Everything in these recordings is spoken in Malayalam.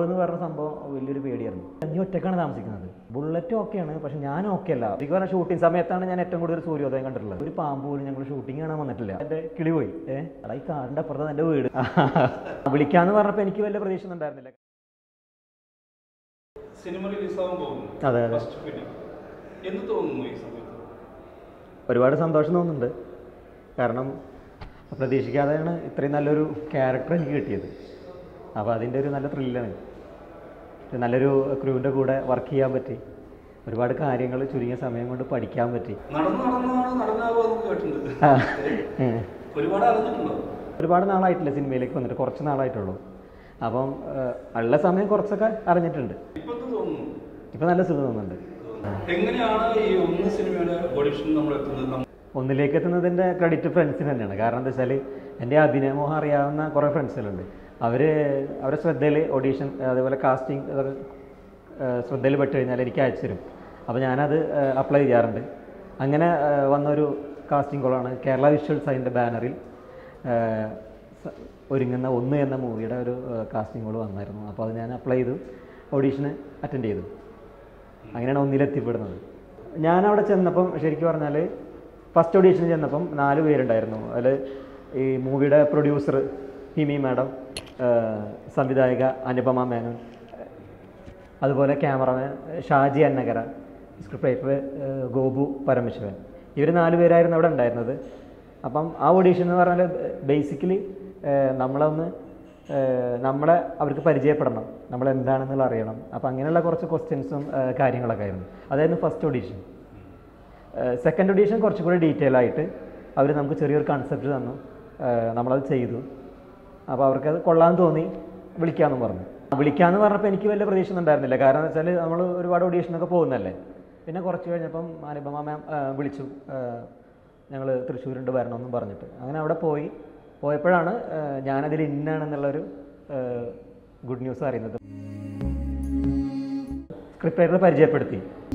പാമ്പ് എന്ന് പറഞ്ഞ സംഭവം വലിയൊരു പേടിയായിരുന്നു നീ ഒറ്റക്കാണ് താമസിക്കുന്നത് ബുള്ളറ്റ് ഓക്കെയാണ് പക്ഷെ ഞാൻ ഓക്കെ അല്ല എനിക്ക് പറഞ്ഞ ഷൂട്ടിംഗ് സമയത്താണ് ഞാൻ ഏറ്റവും കൂടുതൽ സൂര്യോദയം കണ്ടിട്ടുള്ളത് ഒരു പാമ്പ് പോലും ഞങ്ങൾ ഷൂട്ടിംഗ് കാണാൻ വന്നിട്ടില്ല എൻ്റെ കിളി പോയി ഏഹ് എടാ ഈ കാറിൻ്റെ അപ്പുറത്ത് എൻ്റെ വീട് വിളിക്കാന്ന് പറഞ്ഞപ്പോൾ എനിക്ക് വലിയ പ്രതീക്ഷ ഒന്നും ഉണ്ടായിരുന്നില്ല സിനിമ റിലീസാവാൻ പോകുന്നു അതെ, അതെ. ഫസ്റ്റ് ഫിലിം എന്ത് തോന്നുന്നു ഈ സമയത്ത് ഒരുപാട് സന്തോഷം തോന്നുന്നുണ്ട് കാരണം പ്രതീക്ഷിക്കാതെയാണ് ഇത്രയും നല്ലൊരു ക്യാരക്ടർ എനിക്ക് കിട്ടിയത് അപ്പോൾ അതിൻ്റെ ഒരു നല്ല ത്രില്ലാണ് ഒരു നല്ലൊരു ക്രൂവിൻ്റെ കൂടെ വർക്ക് ചെയ്യാൻ പറ്റി ഒരുപാട് കാര്യങ്ങൾ ചുരുങ്ങിയ സമയം കൊണ്ട് പഠിക്കാൻ പറ്റി നടന്നു നടന്നാണ് നടന്നാവുക കേട്ടിട്ടുണ്ട് ആ. ഏ? ഉം. ഒരുപാട് അറിഞ്ഞിട്ടുണ്ടോ ഒരുപാട് നാളായിട്ടില്ല സിനിമയിലേക്ക് വന്നിട്ട് കുറച്ച് നാളായിട്ടുള്ളൂ അപ്പം ഏഹ്, ഉള്ള സമയം കുറച്ചൊക്കെ അറിഞ്ഞിട്ടുണ്ട് ഇപ്പൊ എന്ത് തോന്നുന്നു ഇപ്പം നല്ല സുഖം തോന്നുന്നുണ്ട് എങ്ങനെയാണ് ഈ ഒന്ന് സിനിമയുടെ ഓഡിഷൻ നമ്മൾ എത്തുന്നത് നമ്മ- ഒന്നിലേക്ക് എത്തുന്നതിൻ്റെ ക്രെഡിറ്റ് ഫ്രണ്ട്സിന് തന്നെയാണ് കാരണം എന്താ വെച്ചാൽ എൻ്റെ അഭിനയമോഹം അറിയാവുന്ന കുറേ ഫ്രണ്ട്സുകളുണ്ട് അവർ അവരുടെ ശ്രദ്ധയിൽ ഓഡീഷൻ അതേപോലെ കാസ്റ്റിംഗ് അതൊക്കെ ശ്രദ്ധയിൽ പെട്ട് കഴിഞ്ഞാൽ എനിക്ക് അയച്ചു തരും അപ്പോൾ ഞാനത് അപ്ലൈ ചെയ്യാറുണ്ട് അങ്ങനെ ആ, വന്നൊരു കാസ്റ്റിംഗ് കോളാണ് കേരള വിഷ്വൽസ് അതിൻ്റെ ബാനറിൽ ആ, സ- ഒരുങ്ങുന്ന ഒന്ന് എന്ന മൂവിയുടെ ഒരു കാസ്റ്റിംഗ് കോൾ വന്നായിരുന്നു അപ്പോൾ അത് ഞാൻ അപ്ലൈ ചെയ്തു ഓഡീഷന് അറ്റൻഡ് ചെയ്തു അങ്ങനെയാണ് ഒന്നിലെത്തിപ്പെടുന്നത് ഞാൻ അവിടെ ചെന്നപ്പം ശരിക്കും പറഞ്ഞാൽ ഫസ്റ്റ് ഓഡീഷന് ചെന്നപ്പം നാല് പേരുണ്ടായിരുന്നു അതിൽ ഈ മൂവിയുടെ പ്രൊഡ്യൂസർ ഹിമി മാഡം സംവിധായിക അനുപമ മേനോൻ അതുപോലെ cameraman Shaji Annakara script writer Gopu Paramasivan ഇവർ നാല് പേരായിരുന്നു അവിടെ ഉണ്ടായിരുന്നത് അപ്പം ആ ഓഡീഷൻ എന്ന് പറഞ്ഞാൽ ബേസിക്കലി നമ്മളൊന്ന് ഏഹ്, നമ്മളെ അവർക്ക് പരിചയപ്പെടണം നമ്മൾ എന്താണെന്നുള്ള അറിയണം അപ്പം അങ്ങനെയുള്ള കുറച്ച് ക്വസ്റ്റ്യൻസും കാര്യങ്ങളൊക്കെ ആയിരുന്നു അതായിരുന്നു ഫസ്റ്റ് ഓഡീഷൻ സെക്കൻഡ് ഓഡീഷൻ കുറച്ചും കൂടി ഡീറ്റെയിൽ ആയിട്ട് അവർ നമുക്ക് ചെറിയൊരു കൺസെപ്റ്റ് തന്നു ഏഹ്, നമ്മളത് ചെയ്തു അപ്പോൾ അവർക്കത് കൊള്ളാൻ തോന്നി വിളിക്കാമെന്ന് പറഞ്ഞു വിളിക്കാമെന്ന് പറഞ്ഞപ്പോൾ എനിക്ക് വലിയ പ്രതീക്ഷ ഒന്നും ഉണ്ടായിരുന്നില്ല കാരണം എന്ന് വെച്ചാൽ നമ്മൾ ഒരുപാട് ഓഡീഷനൊക്കെ പോകുന്നല്ലേ പിന്നെ കുറച്ച് കഴിഞ്ഞപ്പം അനുപമ മാം വിളിച്ചു ഞങ്ങൾ തൃശ്ശൂരുണ്ട് വരണമെന്നും പറഞ്ഞിട്ട് അങ്ങനെ അവിടെ പോയി പോയപ്പോഴാണ് ഏഹ്, ഞാനതിൽ ഇന്നാണെന്നുള്ളൊരു ഗുഡ് ന്യൂസ് അറിയുന്നത് സ്ക്രിപ്റ്റ് റൈറ്റർ പരിചയപ്പെടുത്തി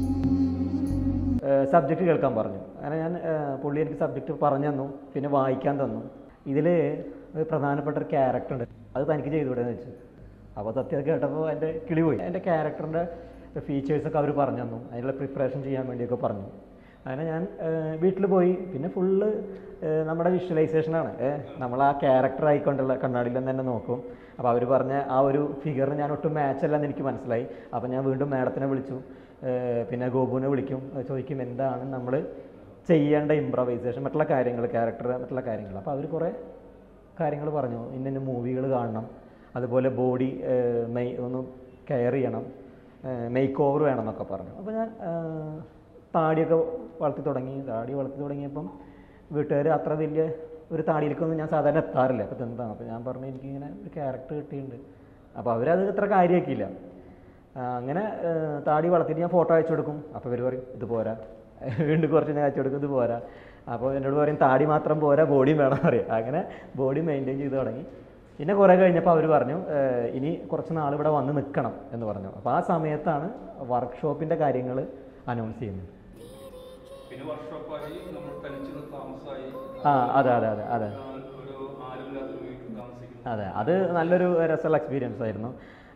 സബ്ജക്റ്റ് കേൾക്കാൻ പറഞ്ഞു അങ്ങനെ ഞാൻ ഏഹ്, പുള്ളി എനിക്ക് സബ്ജക്റ്റ് പറഞ്ഞു തന്നു പിന്നെ വായിക്കാൻ തന്നു ഇതിൽ ഒരു പ്രധാനപ്പെട്ട ഒരു ക്യാരക്ടർ ഉണ്ട് അത് തനിക്ക് ചെയ്തുകൂടെ എന്ന് വെച്ചു അപ്പോൾ സത്യം അത് കേട്ടപ്പോൾ എൻ്റെ കിളി പോയി എൻ്റെ ക്യാരക്ടറിൻ്റെ ഫീച്ചേഴ്സൊക്കെ അവർ പറഞ്ഞു തന്നു അതിനുള്ള പ്രിപ്പറേഷൻ ചെയ്യാൻ വേണ്ടിയൊക്കെ പറഞ്ഞു അങ്ങനെ ഞാൻ വീട്ടിൽ പോയി പിന്നെ ഫുള്ള് നമ്മുടെ വിഷ്വലൈസേഷനാണ് നമ്മൾ ആ ക്യാരക്ടർ ആയിക്കൊണ്ടുള്ള കണ്ണാടിയിൽ തന്നെ നോക്കും അപ്പോൾ അവർ പറഞ്ഞ ആ ഒരു ഫിഗറിന് ഞാൻ ഒട്ടും മാച്ച് അല്ലെന്ന് എനിക്ക് മനസ്സിലായി അപ്പോൾ ഞാൻ വീണ്ടും മാഡത്തിനെ വിളിച്ചു ഏഹ് പിന്നെ ഗോപുവിനെ വിളിക്കും ഏഹ് ചോദിക്കും എന്താണ് നമ്മൾ ചെയ്യേണ്ട ഇമ്പ്രവൈസേഷൻ മറ്റുള്ള കാര്യങ്ങൾ ക്യാരക്ടർ മറ്റുള്ള കാര്യങ്ങൾ അപ്പോൾ അവർ കുറേ കാര്യങ്ങൾ പറഞ്ഞു ഇന്ന ഇന്ന മൂവികൾ കാണണം അതുപോലെ ബോഡി മെയ് ഒന്ന് കെയർ ചെയ്യണം മേക്ക് ഓവർ വേണം എന്നൊക്കെ പറഞ്ഞു അപ്പോൾ ഞാൻ ഏഹ് താടിയൊക്കെ വളർത്തി തുടങ്ങി താടി വളർത്തി തുടങ്ങിയപ്പം വീട്ടുകാർ അത്ര വലിയ ഒരു താടിയിലേക്കൊന്നും ഞാൻ സാധാരണ എത്താറില്ല അപ്പോൾ എന്താണ് അപ്പോൾ ഞാൻ പറഞ്ഞു എനിക്കിങ്ങനെ ഒരു ക്യാരക്ടർ കിട്ടിയിട്ടുണ്ട് അപ്പോൾ അവരത് ഇത്ര കാര്യമാക്കിയില്ല ആ, അങ്ങനെ ഏ, താടി വളർത്തിയിട്ട് ഞാൻ ഫോട്ടോ അയച്ചു കൊടുക്കും അപ്പോൾ ഇവർ പറയും ഇത് പോരാ വീണ്ടും കുറച്ച് ഞാൻ അയച്ചു കൊടുക്കും ഇത് പോരാ അപ്പോൾ എന്നോട് പറയും താടി മാത്രം പോരാ ബോഡിയും വേണം പറയും അങ്ങനെ ബോഡി മെയിൻറ്റെയിൻ ചെയ്ത് തുടങ്ങി പിന്നെ കുറേ കഴിഞ്ഞപ്പോൾ അവർ പറഞ്ഞു ഏ, ഇനി കുറച്ച് നാൾ ഇവിടെ വന്ന് നിൽക്കണം എന്ന് പറഞ്ഞു അപ്പോൾ ആ സമയത്താണ് വർക്ക്ഷോപ്പിൻ്റെ കാര്യങ്ങൾ അനൗൺസ് ചെയ്യുന്നത് പിന്നെ വർക്ക്ഷോപ്പായി നമ്മൾ തനിച്ച് താമസമായി ആ അതെ അതെ അതെ അതെ ആ, ഒരു ആരുമില്ലാത്തൊരു വീട്ടിൽ താമസിക്കുന്നു അതെ അത് നല്ലൊരു രസമുള്ള എക്സ്പീരിയൻസ് ആയിരുന്നു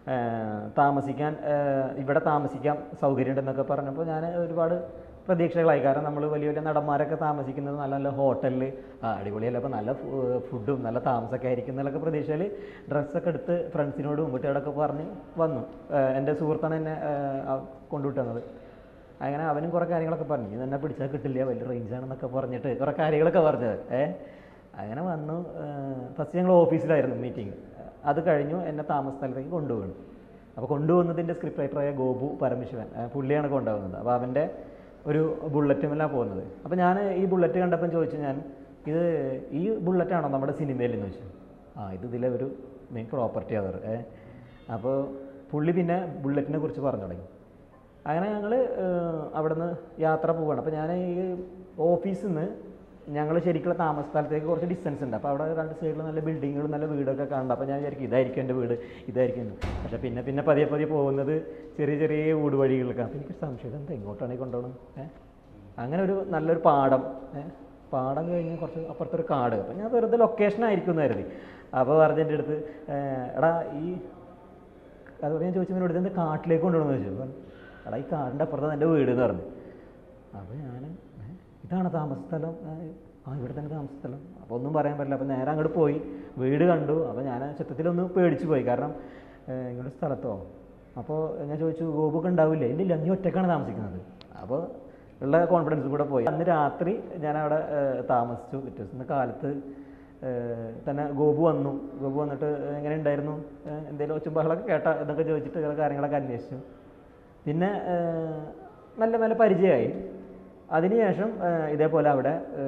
ഏഹ് താമസിക്കാൻ ഏഹ് ഇവിടെ താമസിക്കാൻ സൗകര്യമുണ്ടെന്നൊക്കെ പറഞ്ഞപ്പോൾ ഞാൻ ഒരുപാട് പ്രതീക്ഷകളായി കാരണം നമ്മൾ വലിയ വലിയ നടന്മാരൊക്കെ താമസിക്കുന്നത് നല്ല നല്ല ഹോട്ടലിൽ അടിപൊളിയല്ല അപ്പോൾ നല്ല ഫു- ഫുഡും നല്ല താമസമൊക്കെ ആയിരിക്കും എന്നൊക്കെ പ്രതീക്ഷയിൽ ഡ്രസ്സൊക്കെ എടുത്ത് ഫ്രണ്ട്സിനോടും കുട്ടികളൊക്കെ പറഞ്ഞ് വന്നു ഏഹ് എൻ്റെ സുഹൃത്താണ് എന്നെ ഏഹ് ആ കൊണ്ടുവിട്ടുന്നത് അങ്ങനെ അവനും കുറേ കാര്യങ്ങളൊക്കെ പറഞ്ഞു ഇത് എന്നെ പിടിച്ചാൽ കിട്ടില്ല വലിയ റേഞ്ചാണെന്നൊക്കെ പറഞ്ഞിട്ട് കുറേ കാര്യങ്ങളൊക്കെ പറഞ്ഞത് ഏ അങ്ങനെ വന്നു ഫസ്റ്റ് ഞങ്ങൾ ഓഫീസിലായിരുന്നു മീറ്റിംഗ് അത് കഴിഞ്ഞു എന്നെ താമസ സ്ഥലത്തേക്ക് കൊണ്ടുപോകണം അപ്പോൾ കൊണ്ടുപോകുന്നതിൻ്റെ സ്ക്രിപ്റ്റ് റൈറ്ററായ ഗോപു പരമശിവൻ ആ, പുള്ളിയാണ് കൊണ്ടുപോകുന്നത് അപ്പോൾ അവൻ്റെ ഒരു ബുള്ളറ്റുമെല്ലാം പോകുന്നത് അപ്പോൾ ഞാൻ ഈ ബുള്ളറ്റ് കണ്ടപ്പം ചോദിച്ചു ഞാൻ ഇത് ഈ ബുള്ളറ്റാണോ നമ്മുടെ സിനിമയിൽ എന്ന് ചോദിച്ചു ആ ഇത് ഇതിലെ ഒരു മെയിൻ പ്രോപ്പർട്ടി അവർ ഏ അപ്പോൾ പുള്ളി പിന്നെ ബുള്ളറ്റിനെ കുറിച്ച് പറഞ്ഞു തുടങ്ങി അങ്ങനെ ഞങ്ങൾ അവിടെ നിന്ന് യാത്ര പോവുകയാണ് അപ്പോൾ ഞാൻ ഈ ഓഫീസിൽ നിന്ന് ഞങ്ങൾ ശരിക്കുള്ള താമസ സ്ഥലത്തേക്ക് കുറച്ച് ഡിസ്റ്റൻസ് ഉണ്ട് അപ്പോൾ അവിടെ രണ്ട് സൈഡിൽ നല്ല ബിൽഡിങ്ങുകളും നല്ല വീടൊക്കെ കാണുന്നുണ്ട് അപ്പോൾ ഞാൻ വിചാരിക്കും ഇതായിരിക്കും എൻ്റെ വീട് ഇതായിരിക്കും എന്ന്. പക്ഷേ പിന്നെ പിന്നെ പതിയെ പതിയെ പോകുന്നത് ചെറിയ ചെറിയ ഊട് വഴികളിലൊക്കെ അപ്പോൾ എനിക്ക് സംശയം എന്താ ഇങ്ങോട്ടാണ് ഈ കൊണ്ടുപോകണം ഏഹ് അങ്ങനെ ഒരു നല്ലൊരു പാടം ഏഹ് പാടം കഴിഞ്ഞ് കുറച്ച് അപ്പുറത്തൊരു കാട് അപ്പോൾ ഞാൻ വെറുതെ ലൊക്കേഷൻ ആയിരിക്കും എന്ന് കരുതി അപ്പോൾ പറഞ്ഞ എൻ്റെ അടുത്ത് ഏഹ് എടാ ഈ അതുപോലെ ഞാൻ ചോദിച്ചു എന്നോട് ഇതെന്ത് കാട്ടിലേക്ക് കൊണ്ടുപോകണമെന്ന് ചോദിച്ചു അപ്പം എടാ ഈ കാടിൻ്റെ അപ്പുറത്താണ് എൻ്റെ വീട് എന്ന് പറഞ്ഞു അപ്പോൾ ഞാൻ "ഏ, ഇതാണ് താമസ സ്ഥലം ഏ, ആ ഇവിടെ തന്നെ താമസ സ്ഥലം അപ്പോൾ ഒന്നും പറയാൻ പറ്റില്ല അപ്പോൾ നേരെ അങ്ങോട്ട് പോയി വീട് കണ്ടു അപ്പോൾ ഞാൻ സത്യത്തിലൊന്ന് പേടിച്ചു പോയി കാരണം ഏ, ഇങ്ങോട്ട് സ്ഥലത്തോ അപ്പോൾ ഞാൻ ചോദിച്ചു ഗോപുക്ക് ഉണ്ടാവില്ലേ ഇല്ല ഇല്ല നീ ഒറ്റക്കാണ് താമസിക്കുന്നത് അപ്പോൾ ഉള്ള കോൺഫിഡൻസ് കൂടെ പോയി അന്ന് രാത്രി ഞാൻ അവിടെ ഏ, താമസിച്ചു പിറ്റേ ദിവസം കാലത്ത് ഏ, തന്നെ ഗോപു വന്നു ഗോപു വന്നിട്ട് എങ്ങനെ ഉണ്ടായിരുന്നു എന്തെങ്കിലും ഒച്ചുമ്പകളൊക്കെ കേട്ട എന്നൊക്കെ ചോദിച്ചിട്ട് ചില കാര്യങ്ങളൊക്കെ അന്വേഷിച്ചു പിന്നെ ഏ, മെല്ലെ മെല്ലെ പരിചയമായി അതിനുശേഷം ഏ, ഇതേപോലെ അവിടെ ഏ,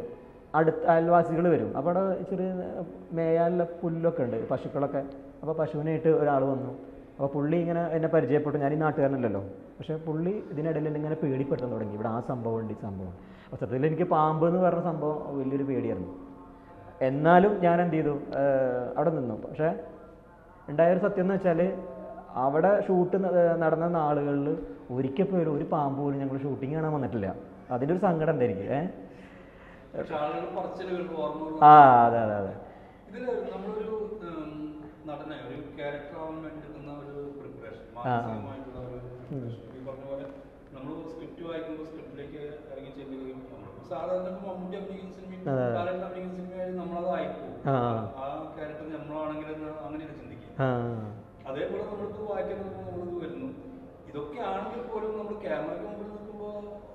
അടുത്ത അയൽവാസികൾ വരും അപ്പോൾ അവിടെ ചെറിയ മേയാനുള്ള പുല്ലൊക്കെ ഉണ്ട് പശുക്കളൊക്കെ അപ്പോൾ പശുവിനായിട്ട് ഒരാൾ വന്നു അപ്പോൾ പുള്ളി ഇങ്ങനെ എന്നെ പരിചയപ്പെട്ടു ഞാൻ ഈ നാട്ടുകാരനല്ലല്ലോ പക്ഷേ പുള്ളി ഇതിനിടയിൽ എന്നെ ഇങ്ങനെ പേടിപ്പെടുത്താൻ തുടങ്ങി ഇവിടെ ആ സംഭവം ഉണ്ട് ഈ സംഭവം അപ്പോൾ സത്യത്തിൽ എനിക്ക് പാമ്പ് എന്ന് പറഞ്ഞ സംഭവം വലിയൊരു പേടിയായിരുന്നു എന്നാലും ഞാൻ എന്ത് ചെയ്തു ഏഹ് അവിടെ നിന്നു പക്ഷേ ഉണ്ടായൊരു സത്യം എന്ന് വെച്ചാൽ അവിടെ ഷൂട്ട് നടന്ന നാളുകളിൽ ഒരിക്കൽ പോലും ഒരു പാമ്പ് പോലും ഞങ്ങൾ ഷൂട്ടിങ് കാണാൻ വന്നിട്ടില്ല അതിൻ്റെ ഒരു സങ്കടം ഉണ്ടായിരിക്കും ഏഹ് പക്ഷെ ആളുകൾ പറച്ചിൽ കേട്ട് ഓർമ്മ ആ അതെ അതെ അതെ ഇതില് നമ്മളൊരു ഉം, നടനെ ഒരു ക്യാരക്ടർ ആവാൻ വേണ്ടി എടുക്കുന്ന ഒരു പ്രിപ്പറേഷൻ ആ, ആ. മാനസികമായിട്ടുള്ള ഒരു പ്രിപ്പറേഷൻ ഈ പറഞ്ഞ പോലെ നമ്മൾ സ്ക്രിപ്റ്റ് വായിക്കുമ്പോൾ സ്ക്രിപ്റ്റിലേക്ക് ഇറങ്ങി ചെല്ലുകയും നമ്മൾ സാധാരണ ഇപ്പൊ മമ്മൂട്ടി അഭിനയിക്കുന്ന സിനിമയും അതെ, അതെ. ലാലേട്ടൻ അഭിനയിക്കുന്ന സിനിമയായാലും നമ്മളത് അയക്കും ആ, ആ ക്യാരക്ടർ നമ്മളാണെങ്കിൽ അങ്ങനെയാണ് ചിന്തിക്കുക ആ അതേപോലെ നമ്മൾക്ക് വായിക്കാൻ നോക്കുമ്പോൾ നമ്മളിത് വരുന്നു ഇതൊക്കെ ആണെങ്കിൽ പോലും നമ്മൾ ക്യാമറയ്ക്ക് മുമ്പിൽ നിൽക്കുമ്പോൾ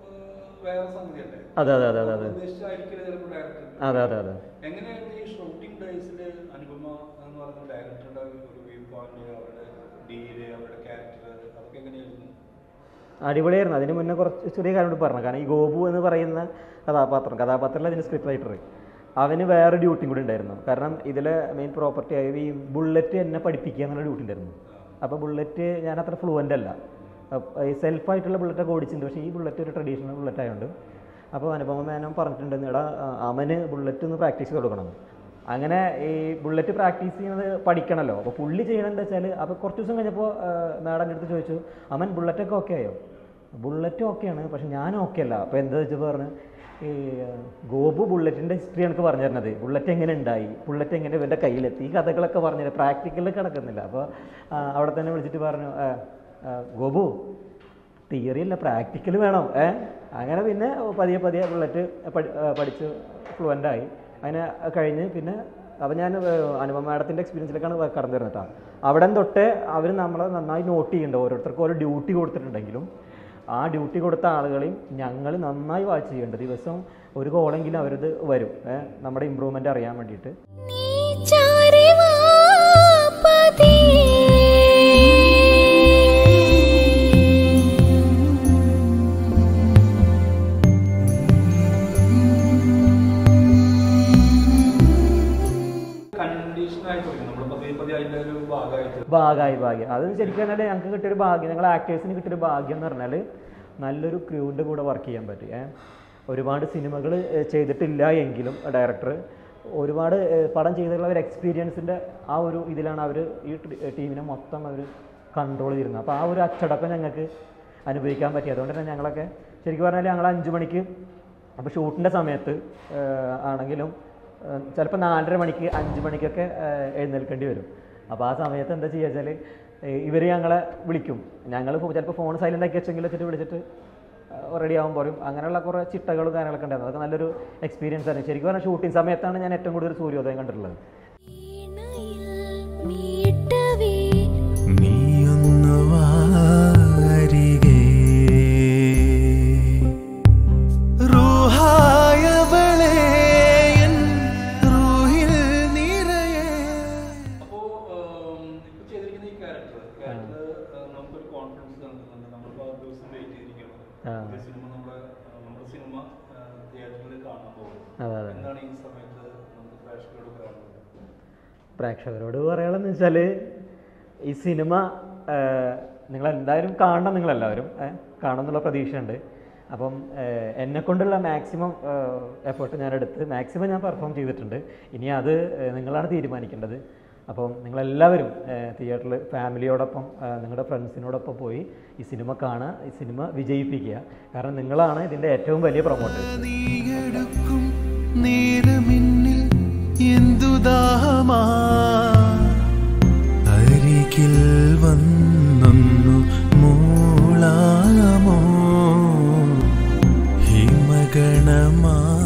വേറെ സംഗതിയല്ലേ അതെ അതെ അതെ അതെ അതെ ഉദ്ദേശിച്ചായിരിക്കില്ല ചിലപ്പോൾ ഡയറക്ടർ അതെ അതെ അതെ എങ്ങനെയായിരുന്നു ഈ ഷൂട്ടിംഗ് ഡേയ്സിൽ അനുപമ എന്ന് പറയുന്ന ഡയറക്ടറുടെ ഒരു വ്യൂ പോയിന്റ് അവരുടെ ഡീല് അവരുടെ ക്യാരക്ടർ അതൊക്കെ എങ്ങനെയായിരുന്നു അടിപൊളിയായിരുന്നു അതിന് മുന്നേ കുറച്ച് ചെറിയ കാര്യം കൂടി പറഞ്ഞു കാരണം ഈ ഗോപു എന്ന് പറയുന്ന കഥാപാത്രം കഥാപാത്രമല്ല അതിൻ്റെ സ്ക്രിപ്റ്റ് റൈറ്റർ അവന് വേറെ ഡ്യൂട്ടിയും കൂടി ഉണ്ടായിരുന്നു കാരണം ഇതിലെ മെയിൻ പ്രോപ്പർട്ടി ആയ ഈ ബുള്ളറ്റ് എന്നെ പഠിപ്പിക്കുക എന്നുള്ള ഡ്യൂട്ടി ഉണ്ടായിരുന്നു അപ്പോൾ ബുള്ളറ്റ് ഞാൻ അത്ര ഫ്ലുവൻ്റ് അല്ല അപ്പ- ഈ സെൽഫായിട്ടുള്ള ബുള്ളറ്റൊക്കെ ഓടിച്ചിട്ടുണ്ട് പക്ഷേ ഈ ബുള്ളറ്റ് ഒരു ട്രഡീഷണൽ ബുള്ളറ്റ് ആയതുകൊണ്ട് അപ്പോൾ അനുപമ മേനോൻ പറഞ്ഞിട്ടുണ്ട് എടാ ആ, അവന് ബുള്ളറ്റ് ഒന്ന് പ്രാക്ടീസ് ചെയ്ത് കൊടുക്കണം അങ്ങനെ ഈ ബുള്ളറ്റ് പ്രാക്ടീസ് ചെയ്യുന്നത് പഠിക്കണമല്ലോ അപ്പോൾ പുള്ളി ചെയ്യണമെന്ന് വെച്ചാൽ അപ്പോൾ കുറച്ച് ദിവസം കഴിഞ്ഞപ്പോൾ മാഡം അടുത്ത് ചോദിച്ചു അമ്മൻ ബുള്ളറ്റൊക്കെ ഓക്കെ ആയോ ബുള്ളറ്റ് ഓക്കെയാണ് പക്ഷെ ഞാൻ ഓക്കെ അല്ല അപ്പോൾ എന്താ വെച്ചപ്പോൾ പറഞ്ഞു ഈ ആ, ഗോപു ബുള്ളറ്റിൻ്റെ ഹിസ്റ്ററി എനിക്ക് പറഞ്ഞു തരുന്നത് ബുള്ളറ്റ് എങ്ങനെ ഉണ്ടായി ബുള്ളറ്റ് എങ്ങനെ ഇവൻ്റെ കയ്യിലെത്തി ഈ കഥകളൊക്കെ പറഞ്ഞു തരാം പ്രാക്ടിക്കലിൽ കിടക്കുന്നില്ല അപ്പോൾ ആ, അവിടെ തന്നെ വിളിച്ചിട്ട് പറഞ്ഞു "ആ, ആ, ഗോപു തിയറി അല്ല പ്രാക്ടിക്കൽ വേണം ഏ അങ്ങനെ പിന്നെ പതിയെ പതിയെ ബുള്ളറ്റ് പഠി ആ, പഠിച്ച് ഫ്ലുവൻ്റ് ആയി അങ്ങനെ കഴിഞ്ഞ് പിന്നെ അപ്പം ഞാൻ അനുപമ മാഡത്തിൻ്റെ എക്സ്പീരിയൻസിലേക്കാണ് കടന്നു വരുന്നത് കേട്ടോ അവിടെ തൊട്ട് അവർ നമ്മളെ നന്നായി നോട്ട് ചെയ്യുന്നുണ്ട് ഓരോരുത്തർക്കും ഓരോ ഡ്യൂട്ടി കൊടുത്തിട്ടുണ്ടെങ്കിലും ആ ഡ്യൂട്ടി കൊടുത്ത ആളുകളെയും ഞങ്ങൾ നന്നായി വാച്ച് ചെയ്യുന്നുണ്ട് ദിവസം ഒരു കോളെങ്കിലും അവരത് വരും ഏ നമ്മുടെ ഇമ്പ്രൂവ്മെൻ്റ് അറിയാൻ വേണ്ടിയിട്ട് നീ ചാരവാ പതി കണ്ടീഷൻ ആയിട്ട് വരും നമ്മൾ പതിയെ പതിയെ അതിൻ്റെ ഒരു ഭാഗമായിട്ട് ഭാഗമായി ഭാഗ്യം അത് ശരിക്കും പറഞ്ഞാൽ ഞങ്ങൾക്ക് കിട്ടിയൊരു ഭാഗ്യം ഞങ്ങൾ ആക്ടേഴ്സിന് കിട്ടിയൊരു ഭാഗ്യം എന്ന് പറഞ്ഞാൽ നല്ലൊരു ക്രൂവിൻ്റെ കൂടെ വർക്ക് ചെയ്യാൻ പറ്റി ഏ ഒരുപാട് സിനിമകൾ ചെയ്തിട്ടില്ല എങ്കിലും ഡയറക്ടർ ഒരുപാട് ഏ, പടം ചെയ്തിട്ടുള്ള ഒരു എക്സ്പീരിയൻസിൻ്റെ ആ ഒരു ഇതിലാണ് അവർ ഈ ടീമിനെ മൊത്തം അവർ കൺട്രോൾ ചെയ്തിരുന്നത് അപ്പോൾ ആ ഒരു അച്ചടക്കം ഞങ്ങൾക്ക് അനുഭവിക്കാൻ പറ്റി അതുകൊണ്ട് തന്നെ ഞങ്ങളൊക്കെ ശരിക്കും പറഞ്ഞാൽ ഞങ്ങൾ അഞ്ച് മണിക്ക് അപ്പോൾ ഷൂട്ടിൻ്റെ സമയത്ത് ഏ, ആണെങ്കിലും ചിലപ്പോൾ നാലര മണിക്ക് അഞ്ച് മണിക്കൊക്കെ ഏഹ്, എഴുന്നേൽക്കേണ്ടി വരും അപ്പോൾ ആ സമയത്ത് എന്താ ചെയ്യുക വെച്ചാൽ ഇവർ ഞങ്ങളെ വിളിക്കും ഞങ്ങൾ ചിലപ്പോൾ ഫോൺ സൈലൻ്റ് ആക്കി വെച്ചെങ്കിൽ വെച്ചിട്ട് വിളിച്ചിട്ട് റെഡി ആകുമ്പോൾ പറയും അങ്ങനെയുള്ള കുറേ ചിട്ടകളും കാര്യങ്ങളൊക്കെ ഉണ്ടായിരുന്നു അതൊക്കെ നല്ലൊരു എക്സ്പീരിയൻസ് ആയിരുന്നു ശരിക്കും പറഞ്ഞാൽ ഷൂട്ടിംഗ് സമയത്താണ് ഞാൻ ഏറ്റവും കൂടുതൽ സൂര്യോദയം കണ്ടിട്ടുള്ളത് വീണയിൽ മീട്ടവേ നീയൊന്നു വാരികേ റൂഹായവളേ എൻ റൂഹിൽ നിറയേ അപ്പോൾ ഇപ്പോൾ ചെയ്തിരിക്കുന്ന ഈ ക്യാരക്ടർ ക്യാരക്ടർ നമുക്കൊരു കോൺഫിഡൻസ് നൽകുന്നുണ്ട് നമ്മളിപ്പോൾ ആ ദിവസം വെയിറ്റ് ചെയ്തിരിക്കണം ആ. പുതിയ സിനിമ നമ്മുടെ ആ, നമ്മുടെ സിനിമ തിയേറ്ററിൽ കാണാൻ പോകും അതെ അതെ എന്താണ് ഈ സമയത്ത് നമുക്ക് പ്രേക്ഷകരോട് പറയാനുള്ളത് പ്രേക്ഷകരോട് പറയാനുള്ളതെന്ന് വെച്ചാൽ ഈ സിനിമ നിങ്ങൾ എന്തായാലും കാണണം നിങ്ങളെല്ലാവരും ഏ, കാണണം എന്നുള്ള പ്രതീക്ഷയുണ്ട് അപ്പം ഏഹ്, എന്നെ കൊണ്ടുള്ള മാക്സിമം എഫേർട്ട് ഞാൻ എടുത്ത് മാക്സിമം ഞാൻ പെർഫോം ചെയ്തിട്ടുണ്ട് ഇനി അത് ഏഹ്, നിങ്ങളാണ് തീരുമാനിക്കേണ്ടത് അപ്പം നിങ്ങളെല്ലാവരും തിയേറ്ററിൽ ഫാമിലിയോടൊപ്പം ഏഹ്, നിങ്ങളുടെ ഫ്രണ്ട്സിനോടൊപ്പം പോയി ഈ സിനിമ കാണുക ഈ സിനിമ വിജയിപ്പിക്കുക കാരണം നിങ്ങളാണ് ഇതിൻ്റെ ഏറ്റവും വലിയ പ്രൊമോട്ടേഴ്സ് നീയെടുക്കും നേരമിന്നിൽ എന്തു ദാഹമാ അരികിൽ വന്നു നയനമാ